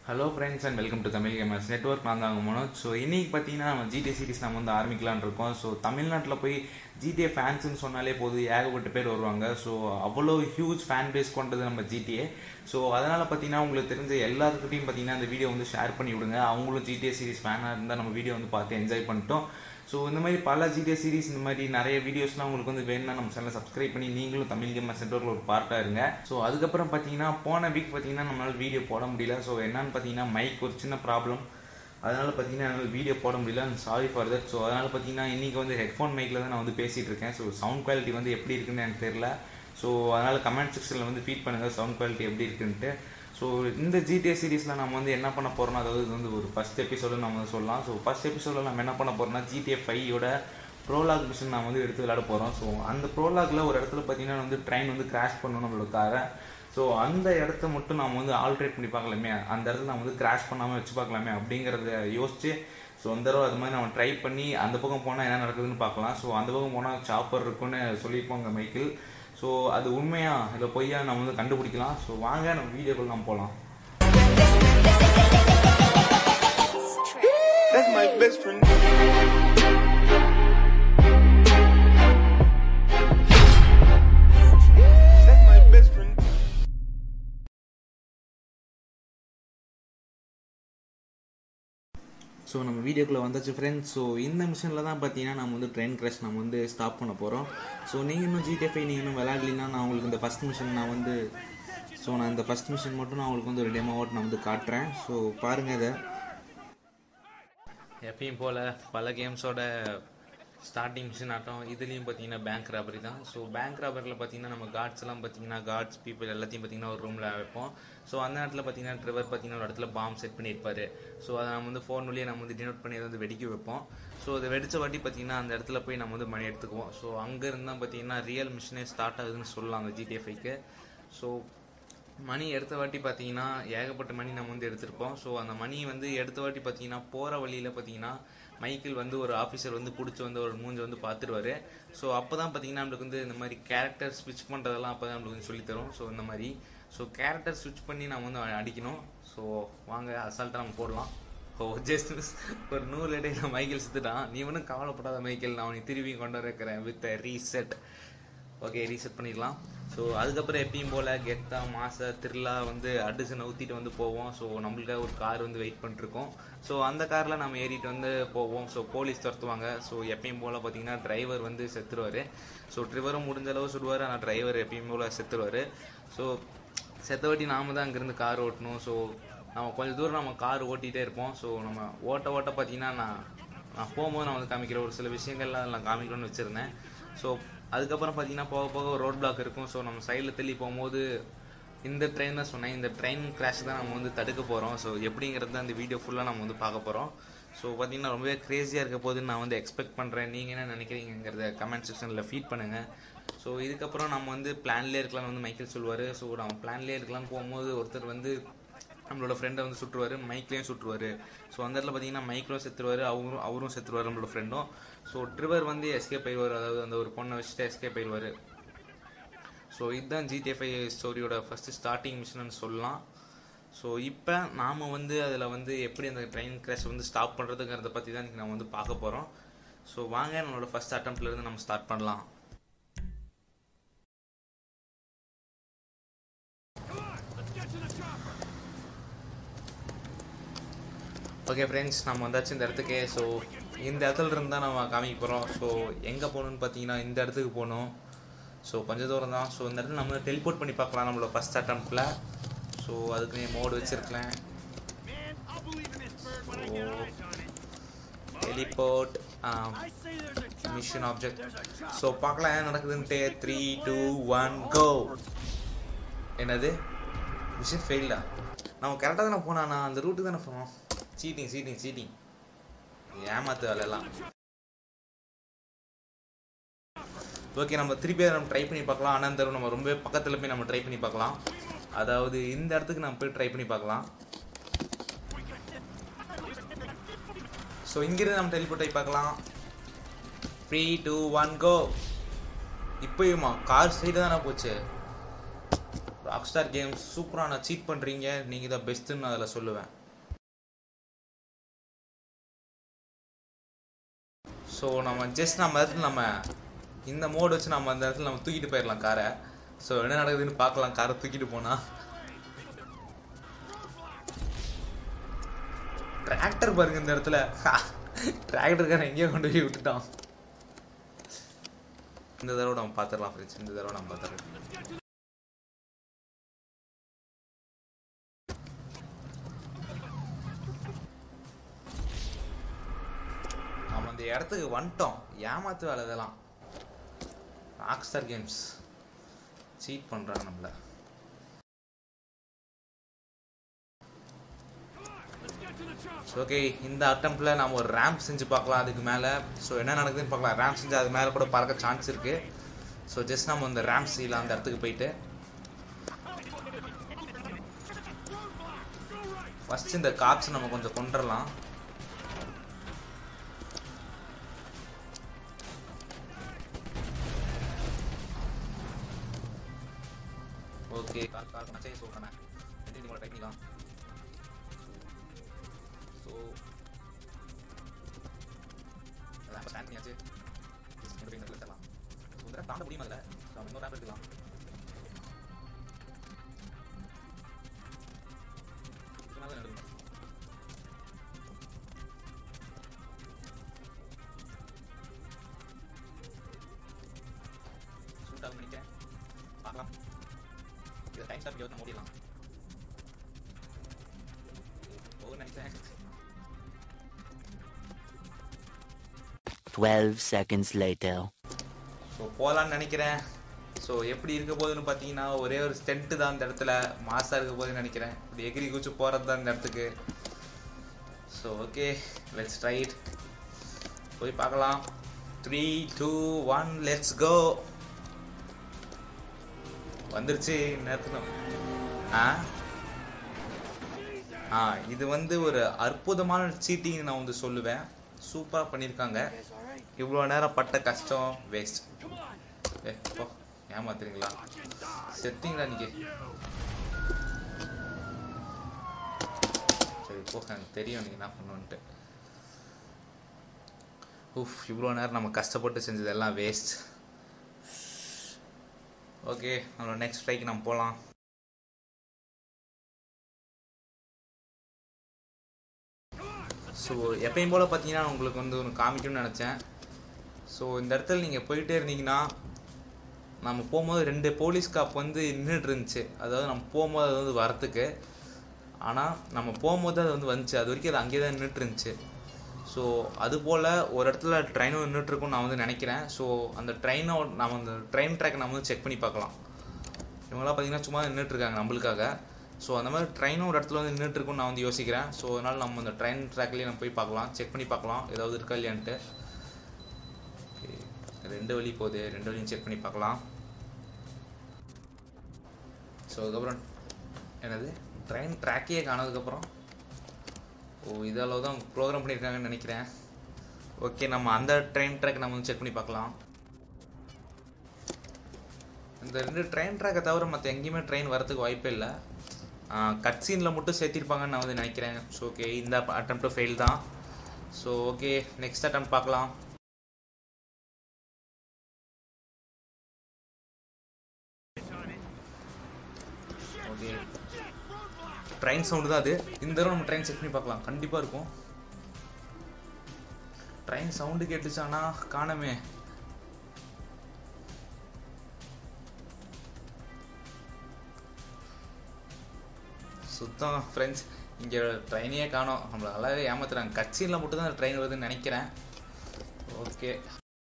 Hello friends and welcome to Tamil gamers network நான் தாங்க Manoj so இன்னைக்கு பார்த்தீங்கன்னா நம்ம ஜிடிஏ சீரிஸ் நம்ம வந்து ஆரம்பிக்கலாம்னு இருக்கோம் ஸோ தமிழ்நாட்டில் போய் ஜிடிஏ ஃபேன்ஸ்னு சொன்னாலே போதும் ஏகப்பட்ட பேர் வருவாங்க ஸோ அவ்வளோ ஹியூஜ் ஃபேன் பேஸ் கொண்டது நம்ம ஜிடிஏ ஸோ அதனால் பார்த்தீங்கன்னா உங்களுக்கு தெரிஞ்ச எல்லாருக்கிட்டையும் பார்த்தீங்கன்னா இந்த வீடியோ வந்து ஷேர் பண்ணி விடுங்க அவங்களும் ஜிடிஏ சீரிஸ் ஃபேனாக இருந்தால் நம்ம வீடியோ வந்து பார்த்து என்ஜாய் பண்ணிட்டோம் ஸோ இந்த மாதிரி பல ஜிடிஏ சீரிஸ் இந்த மாதிரி நிறைய வீடியோஸ்லாம் உங்களுக்கு வந்து வேணும்னா நம்ம சேனலை சப்ஸ்கிரைப் பண்ணி நீங்களும் தமிழ் கேமர் சென்டரில் ஒரு பார்ட்டாக இருங்க ஸோ அதுக்கப்புறம் பார்த்தீங்கன்னா போன வீக் பார்த்தீங்கன்னா நம்மளால் வீடியோ போட முடியல ஸோ என்னன்னு பார்த்தீங்கன்னா மைக் ஒரு சின்ன ப்ராப்ளம் அதனால் பார்த்தீங்கன்னா என்னால் வீடியோ போட முடியல சாரி ஃபார் தட் ஸோ அதனால் பார்த்தீங்கன்னா இன்றைக்கி வந்து ஹெட்ஃபோன் மைக்கில் தான் நான் வந்து பேசிகிட்டு இருக்கேன் ஸோ சவுண்ட் குவாலிட்டி வந்து எப்படி இருக்குன்னு எனக்கு தெரியல ஸோ அதனால் கமெண்ட் செக்ஷனில் வந்து ஃபீட் பண்ணுங்கள் சவுண்ட் குவாலிட்டி எப்படி இருக்குன்ட்டு ஸோ இந்த ஜிடிஏ சீரிஸில் நம்ம வந்து என்ன பண்ண போகிறோம்னா அதாவது இது வந்து ஒரு ஃபஸ்ட் எபிசோடு நம்ம வந்து சொல்லலாம் ஸோ ஃபஸ்ட் எபிசோடில் நம்ம என்ன பண்ண போகிறோம்னா ஜிடிஏ ஃபைவோட ப்ரோலாக் மிஷன் நான் வந்து எடுத்து விளையாட போகிறோம் ஸோ அந்த ப்ரோலாகில் ஒரு இடத்துல பார்த்தீங்கன்னா வந்து ட்ரெயின் வந்து கிராஷ் பண்ணணும் நம்மளோட காரை ஸோ அந்த இடத்த மட்டும் நாம் வந்து ஆல்ட்ரேட் பண்ணி பார்க்கலாமே அந்த இடத்துல நம்ம வந்து கிராஷ் பண்ணாமல் வச்சு பார்க்கலாமே அப்படிங்கிறத யோசிச்சு ஸோ அந்த தடவை அது மாதிரி நம்ம ட்ரை பண்ணி அந்த பக்கம் போனால் என்ன நடக்குதுன்னு பார்க்கலாம் ஸோ அந்த பக்கம் போனால் சாப்பர் இருக்குன்னு சொல்லியிருப்போங்க மைக்கிள் ஸோ அது உண்மையா இல்லை பொய்யா நம்ம வந்து கண்டுபிடிக்கலாம் ஸோ வாங்க நம்ம வீடியோக்குள்ள நம்ம போகலாம் That's my best friend. That's my best friend. So நம்ம வீடியோக்குள்ளே வந்தாச்சு ஃப்ரெண்ட்ஸ் ஸோ இந்த மிஷனில் தான் பார்த்தீங்கன்னா நம்ம வந்து ட்ரெயின் கிராஷ் நம்ம வந்து ஸ்டாப் பண்ண போகிறோம் ஸோ நீங்கள் இன்னும் ஜிடிஎஃப்ஐ நீங்கள் இன்னும் விளையாடலினா நான் உங்களுக்கு இந்த ஃபஸ்ட் மிஷன் நான் வந்து ஸோ நான் இந்த ஃபஸ்ட் மிஷன் மட்டும் நான் உங்களுக்கு வந்து ஒரு டெமோ அவுட் நான் வந்து காட்டுறேன் ஸோ பாருங்கள் இதை எப்பயும் போல் பல கேம்ஸோட ஸ்டார்டிங் மிஷன் ஆட்டம் இதுலேயும் பார்த்தீங்கன்னா பேங்க் ராபரி தான் ஸோ பேங்க் ராபரியில் பார்த்தீங்கன்னா நம்ம கார்ட்ஸ் எல்லாம் பார்த்தீங்கன்னா கார்ட்ஸ் பீப்புள் எல்லாத்தையும் பார்த்தீங்கன்னா ஒரு ரூமில் வைப்போம் ஸோ அந்த நேரத்தில் பார்த்தீங்கன்னா ட்ரிவர் பார்த்தீங்கன்னா ஒரு இடத்துல பாம் செட் பண்ணியிருப்பாரு ஸோ அதை நம்ம வந்து ஃபோன் வழியாக நம்ம வந்து டினோட் பண்ணி அதை வந்து வெடிக்க வைப்போம் ஸோ அதை வெடிச்ச வாட்டி பார்த்தீங்கன்னா அந்த இடத்துல போய் நம்ம வந்து மணி எடுத்துக்குவோம் ஸோ அங்கே இருந்தால் பார்த்தீங்கன்னா ரியல் மிஷனே ஸ்டார்ட் ஆகுதுன்னு சொல்லலாம் அந்த ஜிடிஎஃப்ஐக்கு ஸோ மணி எடுத்த வாட்டி பார்த்தீங்கன்னா ஏகப்பட்ட மணி நம்ம வந்து எடுத்திருப்போம் ஸோ அந்த மணி வந்து எடுத்த வாட்டி பார்த்தீங்கன்னா போகிற வழியில் பார்த்தீங்கன்னா மைக்கிள் வந்து ஒரு ஆஃபீஸர் வந்து பிடிச்சி வந்து ஒரு மூஞ்சி வந்து பார்த்துருவாரு ஸோ அப்போ தான் பார்த்தீங்கன்னா நம்மளுக்கு வந்து இந்த மாதிரி கேரக்டர் ஸ்விட்ச் பண்ணுறதெல்லாம் அப்போ தான் நம்மளுக்கு வந்து சொல்லித்தரும் ஸோ இந்த மாதிரி ஸோ கேரக்டர் ஸ்விட்ச் பண்ணி நம்ம வந்து அடிக்கணும் ஸோ வாங்க அசால்ட்டாக நம்ம போடலாம் ஓ ஜஸ்ட் ஒரு நூறு இடையில மைக்கேல் செத்துட்டான் நீ ஒன்றும் கவலைப்படாத மைக்கேல் நான் உனக்கு திரும்பி கொண்டு இருக்கிறேன் வித் ரீசெட் ஓகே ரீசெட் பண்ணிடலாம் ஸோ அதுக்கப்புறம் எப்பயும் போல் கெத்தா மாச திருலா வந்து அடிசனை ஊற்றிட்டு வந்து போவோம் ஸோ நம்மளுக்காக ஒரு கார் வந்து வெயிட் பண்ணிருக்கோம் ஸோ அந்த காரில் நம்ம ஏறிட்டு வந்து போவோம் ஸோ போலீஸ் துரத்துவாங்க ஸோ எப்பயும் போல் பார்த்தீங்கன்னா டிரைவர் வந்து செத்துருவார் ஸோ ட்ரிவரும் முடிஞ்ச அளவு சுடுவார் ஆனால் டிரைவர் எப்பயும் போல் செத்துருவார் ஸோ செத்த வாட்டி நாம தான் அங்கேருந்து கார் ஓட்டணும் ஸோ நம்ம கொஞ்சம் தூரம் நம்ம கார் ஓட்டிகிட்டே இருப்போம் ஸோ நம்ம ஓட்ட ஓட்ட பார்த்தீங்கன்னா நான் நான் போகும்போது நான் வந்து காமிக்கிற ஒரு சில விஷயங்கள்லாம் நான் காமிக்கணும்னு வச்சுருந்தேன் ஸோ அதுக்கப்புறம் பார்த்தீங்கன்னா போக போக ரோட் பிளாக் இருக்கும் ஸோ நம்ம சைடில் தள்ளி போகும்போது இந்த ட்ரெயின் தான் சொன்னேன் இந்த ட்ரெயின் கிராஷ் தான் நம்ம வந்து தடுக்க போகிறோம் ஸோ எப்படிங்கிறது தான் இந்த வீடியோ ஃபுல்லாக நம்ம வந்து பார்க்க போகிறோம் ஸோ பார்த்தீங்கன்னா ரொம்பவே க்ரேஸியாக இருக்க போதுன்னு நான் வந்து எக்ஸ்பெக்ட் பண்ணுறேன் நீங்கள் என்ன நினைக்கிறீங்கிறத கமெண்ட் செக்ஷனில் ஃபீட் பண்ணுங்கள் ஸோ இதுக்கப்புறம் நம்ம வந்து பிளான்லேயே இருக்கலாம்னு வந்து மைக்கேல் சொல்லுவார் ஸோ நம்ம பிளான்லேயே இருக்கலாம்னு போகும்போது ஒருத்தர் வந்து நம்மளோட ஃப்ரெண்டை வந்து சுட்டுருவார் மைக்லேயும் சுட்டுருவார் ஸோ அந்த இடத்துல பார்த்தீங்கன்னா மைக்லும் செத்துருவார் அவரும் அவரும் செத்துருவார் நம்மளோட ஃப்ரெண்டும் ஸோ ட்ரிவர் வந்து எஸ்கேப் ஆயிடுவார் அதாவது அந்த ஒரு பொண்ணை வச்சுட்டு எஸ்கேப் ஆயிடுவார் ஸோ இதுதான் ஜிடிஎஃப்ஐ ஸ்டோரியோட ஃபஸ்ட்டு ஸ்டார்டிங் மிஷன் சொல்லலாம் ஸோ இப்போ நாம் வந்து அதில் வந்து எப்படி அந்த ட்ரெயின் கிராஷ் வந்து ஸ்டாப் பண்ணுறதுங்கிறத பற்றி தான் இன்றைக்கி நம்ம வந்து பார்க்க போகிறோம் ஸோ வாங்க நம்மளோட ஃபஸ்ட் அட்டம்ப்ட்லேருந்து நம்ம ஸ்டார்ட் பண்ணலாம் ஓகே ஃப்ரெண்ட்ஸ் நம்ம வந்தாச்சு இந்த இடத்துக்கு ஸோ இந்த இடத்துல இருந்து தான் நம்ம காமிக்க போகிறோம் ஸோ எங்கே போகணுன்னு பார்த்தீங்கன்னா இந்த இடத்துக்கு போகணும் ஸோ கொஞ்சம் தூரம் தான் ஸோ இந்த இடத்துல நம்ம டெலிபோர்ட் பண்ணி பார்க்கலாம் நம்மளோட ஃபஸ்ட் அட்டம்ப்டில் ஸோ அதுக்கு நீ மோடு வச்சுருக்கேன் டெலிபோர்ட் மிஷன் ஆப்ஜெக்ட் ஸோ பார்க்கலாம் என்ன நடக்குதுன்ட்டு த்ரீ டூ ஒன் கோ என்னது மிஷன் ஃபெயிலா நம்ம கரெக்டாக தானே போனாண்ணா அந்த ரூட்டு தானே போனோம் சீட்டிங் சீட்டிங் சீட்டிங் ஏமாத்து வேலையெல்லாம் ஓகே நம்ம திருப்பி அதை நம்ம ட்ரை பண்ணி பார்க்கலாம் ஆனால் இந்த நம்ம ரொம்ப பக்கத்தில் போய் நம்ம ட்ரை பண்ணி பார்க்கலாம் அதாவது இந்த இடத்துக்கு நம்ம போய் ட்ரை பண்ணி பார்க்கலாம் ஸோ இங்கிருந்து நம்ம டெலிபோர்ட் ஆகி பார்க்கலாம் த்ரீ டூ ஒன் கோ இப்போயுமா கார் சைடு தானே போச்சு ராக் ஸ்டார் கேம்ஸ் சூப்பரான சீட் பண்ணுறீங்க நீங்கள் தான் பெஸ்ட்டுன்னு நான் அதில் சொல்லுவேன் ஸோ நம்ம ஜஸ்ட் நம்ம இடத்துல நம்ம இந்த மோடு வச்சு நம்ம அந்த இடத்துல நம்ம தூக்கிட்டு போயிடலாம் காரை ஸோ என்ன நடக்குதுன்னு பார்க்கலாம் காரை தூக்கிட்டு போனால் டிராக்டர் பாருங்க இந்த இடத்துல டிராக்டர்காரன் எங்கேயோ கொண்டு போய் விட்டுட்டான் இந்த தடவை நம்ம பார்த்துடலாம் ஃப்ரெண்ட்ஸ் இந்த தடவை நம்ம பார்த்துடலாம் நம்ம அந்த இடத்துக்கு வந்துட்டோம் ஏமாத்து வேலை இதெல்லாம் ராக்ஸ்டார் கேம்ஸ் சீட் பண்ணுறாங்க நம்மள ஓகே இந்த அட்டம்ப்ட்ல நம்ம ஒரு ரேம்ப் செஞ்சு பார்க்கலாம் அதுக்கு மேலே ஸோ என்ன நடக்குதுன்னு பார்க்கலாம் ரேம்ப் செஞ்சு அது மேலே கூட பறக்க சான்ஸ் இருக்கு ஸோ ஜஸ்ட் நம்ம இந்த ரேம்ப் செய்யலாம் அந்த இடத்துக்கு போயிட்டு ஃபர்ஸ்ட் இந்த காப்ஸ் நம்ம கொஞ்சம் கொண்டுடலாம் ஓகே கார் கார் நான் செய்ய சொல்கிறேன் ரெண்டு உங்களோட டெக்னிக்கா ஸோ ரேம்ப் ஸ்டாண்ட் பண்ணியாச்சு ரெண்டு பேரும் இந்த தரலாம் ஸோ இந்த தாண்ட முடியுமா அதில் ஸோ நம்ம இன்னொரு ரேம்ப் எடுத்துக்கலாம் இது மேலே நடக்கணும் சூட்டாக நினைக்கிறேன் பார்க்கலாம் இதை டைம் ஸ்டாப் நம்ம ஓடிடலாம் போக நினைக்கிறேன் 12 seconds later. ஸோ போகலான்னு நினைக்கிறேன் ஸோ எப்படி இருக்க போகுதுன்னு பார்த்தீங்கன்னா ஒரே ஒரு ஸ்டென்ட்டு தான் அந்த இடத்துல மாசாக இருக்க போகுதுன்னு நினைக்கிறேன் இப்படி எகிரி குச்சி போகிறது தான் இந்த இடத்துக்கு ஸோ ஓகே லெட்ஸ் ரைட் போய் பார்க்கலாம் three two one let's go வந்துருச்சு நேரத்துல ஆ ஆ இது வந்து ஒரு அற்புதமான சீட்டிங் நான் வந்து சொல்லுவேன் சூப்பராக பண்ணியிருக்காங்க இவ்வளோ நேரம் பட்ட கஷ்டம் வேஸ்ட் ஏ போ ஏமாத்துறீங்களா செத்திங்களா நீங்க சரி போ எனக்கு தெரியும் நீங்கள் என்ன பண்ணுன்ட்டு உஃப் இவ்வளோ நேரம் நம்ம கஷ்டப்பட்டு செஞ்சதெல்லாம் வேஸ்ட் ஓகே நம்மளோட நெக்ஸ்ட் ஸ்ட்ரைக்கு நம்ம போகலாம் ஸோ எப்பயும் போல் பார்த்தீங்கன்னா உங்களுக்கு வந்து ஒன்று காமிக்கணும்னு நினச்சேன் ஸோ இந்த இடத்துல நீங்கள் போயிட்டே இருந்தீங்கன்னா நம்ம போகும்போது ரெண்டு போலீஸ் காப் வந்து நின்றுட்டு இருந்துச்சு அதாவது நம்ம போகும்போது அது வந்து வரத்துக்கு ஆனால் நம்ம போகும்போது அது வந்து வந்துச்சு அது வரைக்கும் அது அங்கேயே தான் நின்றுட்டு இருந்துச்சு ஸோ அதுபோல் ஒரு இடத்துல ட்ரெயினும் நின்றுட்டுருக்குன்னு நான் வந்து நினைக்கிறேன் ஸோ அந்த ட்ரெயினை நம்ம அந்த ட்ரெயின் ட்ராக்கை நம்ம வந்து செக் பண்ணி பார்க்கலாம் இவங்களாம் பார்த்தீங்கன்னா சும்மா நின்றுட்டு இருக்காங்க நம்மளுக்காக ஸோ அந்த மாதிரி ட்ரெயினும் ஒரு இடத்துல வந்து நின்றுட்டு இருக்கும்னு நான் வந்து யோசிக்கிறேன் ஸோ அதனால் நம்ம அந்த ட்ரெயின் ட்ராக்லேயே நம்ம போய் பார்க்கலாம் செக் பண்ணி பார்க்கலாம் ஏதாவது இருக்கா இல்லையான்ட்டு Okay. ரெண்டு வழி போகுது ரெண்டு வழியும் செக் பண்ணி பார்க்கலாம் ஸோ அதுக்கப்புறம் என்னது ட்ரெயின் ட்ராக்கையே காணதுக்கப்புறம் ஓ இதளவு தான் ப்ரோக்ராம் பண்ணியிருக்காங்கன்னு நினைக்கிறேன் ஓகே நம்ம அந்த ட்ரெயின் ட்ராக் நம்ம வந்து செக் பண்ணி பார்க்கலாம் இந்த ரெண்டு ட்ரெயின் ட்ராக்கை தவிர மற்ற எங்கேயுமே ட்ரெயின் வரதுக்கு வாய்ப்பே இல்லை கட் சீனில் மட்டும் சேர்த்திருப்பாங்கன்னு நான் வந்து நினைக்கிறேன் ஸோ ஓகே இந்த அட்டம்ப்ட் ஃபெயில் தான் ஸோ ஓகே நெக்ஸ்ட் அட்டம் பார்க்கலாம் ஓகே ட்ரெயின் சவுண்டு தான் அது இந்த தடவை நம்ம ட்ரெயின் செக் பண்ணி பார்க்கலாம் கண்டிப்பாக இருக்கும் ட்ரெயின் சவுண்டு கேட்டுச்சானா காணமே சுத்தம் ஃப்ரெண்ட்ஸ் இங்கே ட்ரெயினையே காணோம் நம்மளை நல்லாவே ஏமாத்துறாங்க கட்சியில் மட்டும் தான் ட்ரெயின் வருதுன்னு நினைக்கிறேன் ஓகே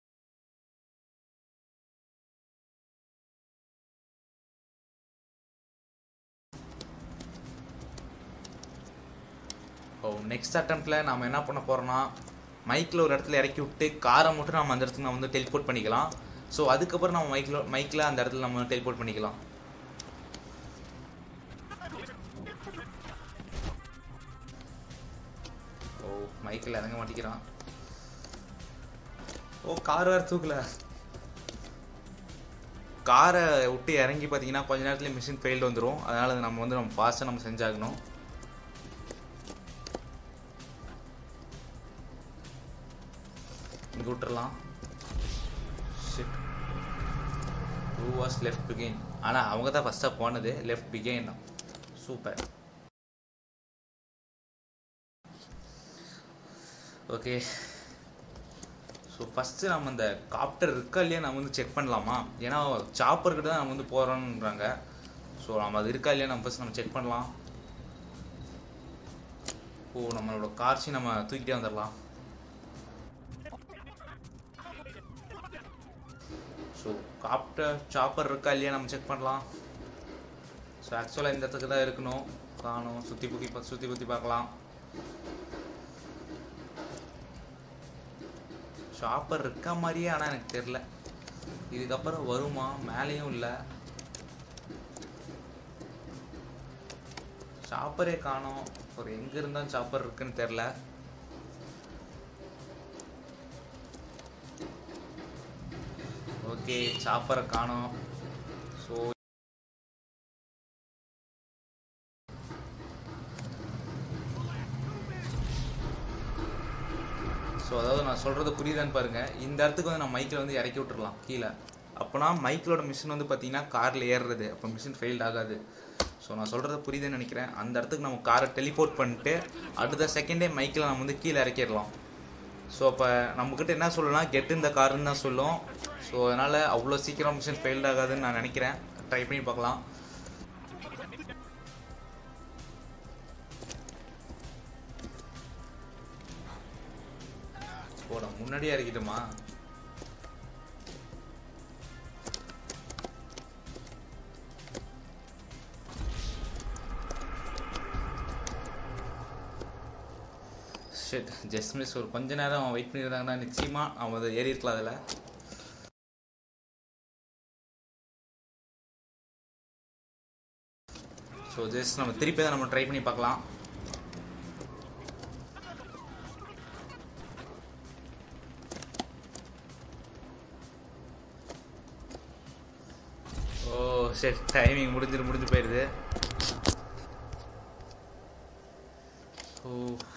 ஓ நெக்ஸ்ட் அட்டம்ப்டில் நாம் என்ன பண்ண போகிறோம்னா மைக்கில் ஒரு இடத்துல இறக்கி விட்டு காரை மட்டும் நம்ம அந்த இடத்துக்கு நம்ம வந்து டெலிபோர்ட் பண்ணிக்கலாம் ஸோ அதுக்கப்புறம் நம்ம மைக்கில் மைக்கில் அந்த இடத்துல நம்ம டெலிபோர்ட் பண்ணிக்கலாம் ஓ மைக்கில் இறங்க மாட்டேங்கிறான் ஓ கார் வேறு தூக்கல காரை விட்டு இறங்கி பார்த்தீங்கன்னா கொஞ்ச நேரத்துல மிஷின் ஃபெயில்டு வந்துடும் அதனால் நம்ம வந்து நம்ம ஃபாஸ்ட்டாக நம்ம செஞ்சாகணும் இங்கே விட்டுறலாம் shit two was left begin ஆனால் அவங்க தான் ஃபஸ்ட்டாக போனது லெஃப்ட் பிகெயின் தான் சூப்பர் ஓகே ஸோ ஃபஸ்ட்டு நம்ம இந்த காப்டர் இருக்கா இல்லையா நம்ம வந்து செக் பண்ணலாமா ஏன்னா சாப்பர்கிட்ட தான் நம்ம வந்து போகிறோன்றாங்க ஸோ நம்ம அது இருக்கா இல்லையா நம்ம ஃபஸ்ட் நம்ம செக் பண்ணலாம் ஓ நம்மளோட கார்ஸையும் நம்ம தூக்கிட்டே வந்துடலாம் ஸோ காப்டர் சாப்பர் இருக்கா இல்லையா நம்ம செக் பண்ணலாம் ஸோ ஆக்சுவலாக இந்த இடத்துக்கு தான் இருக்கணும் காணும் சுற்றி புத்தி சுற்றி புத்தி பார்க்கலாம் ஷாப்பர் இருக்க மாதிரியே ஆனால் எனக்கு தெரில இதுக்கப்புறம் வருமா மேலேயும் இல்லை ஷாப்பரே காணோம் ஒரு எங்க இருந்தாலும் ஷாப்பர் இருக்குன்னு தெரில ஓகே சாப்பரை காணோம் ஸோ ஸோ அதாவது நான் சொல்கிறது புரியுதான்னு பாருங்கள் இந்த இடத்துக்கு வந்து நான் மைக்கில் வந்து இறக்கி விட்டுறலாம் கீழே அப்போனா மைக்கிலோட மிஷின் வந்து பார்த்தீங்கன்னா காரில் ஏறுறது அப்போ மிஷின் ஃபெயில்ட் ஆகாது ஸோ நான் சொல்கிறது புரியுதுன்னு நினைக்கிறேன் அந்த இடத்துக்கு நம்ம காரை டெலிபோர்ட் பண்ணிட்டு அடுத்த செகண்டே மைக்கில் நம்ம வந்து கீழே இறக்கிடலாம் ஸோ அப்போ நம்மக்கிட்ட என்ன சொல்லலாம் கெட் இந்த காருன்னு தான் சொல்லும் ஸோ அதனால் அவ்வளோ சீக்கிரம் மிஷின் ஃபெயில்ட் ஆகாதுன்னு நான் நினைக்கிறேன் ட்ரை பண்ணி பார்க்கலாம் ஓ நான் முன்னாடியே இறக்கிட்டோமா ஷிட் ஜஸ்ட் மிஸ் ஒரு கொஞ்ச நேரம் வெயிட் பண்ணியிருந்தாங்கன்னா நிச்சயமாக அவன் அதை ஏறி இருக்கலாம் அதில் ஸோ ஜஸ்ட் நம்ம திருப்பி தான் நம்ம ட்ரை பண்ணி பார்க்கலாம் ஓ சரி டைமிங் முடிஞ்சிரு முடிஞ்சு போயிடுது ஓ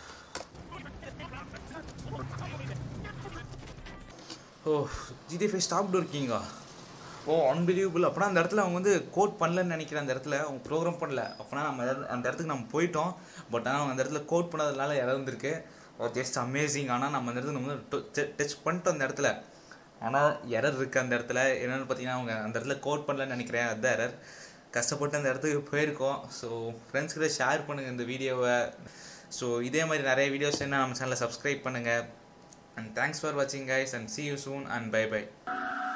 ஓ ஜிடிஎஃப் ஸ்டாப்டு இருக்கீங்களா ஓ அன்பிலீவபிள் அப்போனா அந்த இடத்துல அவங்க வந்து கோட் பண்ணலன்னு நினைக்கிறேன் அந்த இடத்துல அவங்க ப்ரோக்ராம் பண்ணல அப்போனா நம்ம அந்த- அந்த இடத்துக்கு நம்ம போயிட்டோம் பட் ஆனால் அவங்க அந்த இடத்துல கோட் பண்ணதுனால இறந்துருக்கு ஜஸ்ட் அமேசிங் ஆனால் நம்ம அந்த இடத்துல நம்ம வந்து டச் பண்ணிட்டோம் அந்த இடத்துல ஆனால் எரர் இருக்குது அந்த இடத்துல என்னென்னு பார்த்தீங்கன்னா அவங்க அந்த இடத்துல கோட் பண்ணலன்னு நினைக்கிறேன் அதுதான் எரர் கஷ்டப்பட்டு அந்த இடத்துக்கு போயிருக்கோம் ஸோ ஃப்ரெண்ட்ஸ் கிட்ட ஷேர் பண்ணுங்கள் இந்த வீடியோவை ஸோ இதே மாதிரி நிறைய வீடியோஸ் என்ன நம்ம சேனலை சப்ஸ்கிரைப் பண்ணுங்கள் அண்ட் தேங்க்ஸ் ஃபார் வாட்சிங் guys and see you soon and bye bye